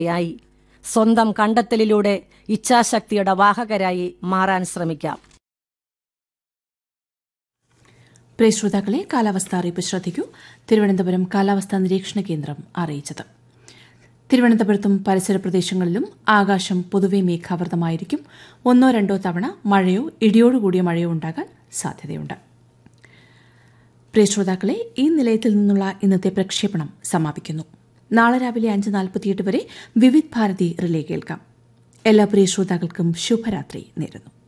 യായി സ്വന്തം കണ്ടെത്തലിലൂടെ ഇച്ഛാശക്തിയുടെ വാഹകരായി മാറാൻ ശ്രമിക്കാം പ്രിയ ശ്രോതാക്കളെ കാലാവസ്ഥ അറിയിപ്പ് ശ്രദ്ധിക്കൂ തിരുവനന്തപുരം കാലാവസ്ഥാ നിരീക്ഷണ കേന്ദ്രം അറിയിച്ചത് തിരുവനന്തപുരത്തും പരിസര പ്രദേശങ്ങളിലും ആകാശം പൊതുവെ മേഘാവൃതമായിരിക്കും ഒന്നോ രണ്ടോ തവണ മഴയോ ഇടിയോടുകൂടിയ മഴയോ ഉണ്ടാകാൻ സാധ്യതയുണ്ട് പ്രിയ ശ്രോതാക്കളെ ഈ നിലയത്തിൽ നിന്നുള്ള ഇന്നത്തെ പ്രക്ഷേപണം സമാപിക്കുന്നു നാളെ രാവിലെ അഞ്ച് നാൽപ്പത്തിയെട്ട് വരെ വിവിധ് ഭാരതി റിലേ കേൾക്കാം എല്ലാ പ്രിയ ശ്രോതാക്കൾക്കും ശുഭരാത്രി നേരുന്നു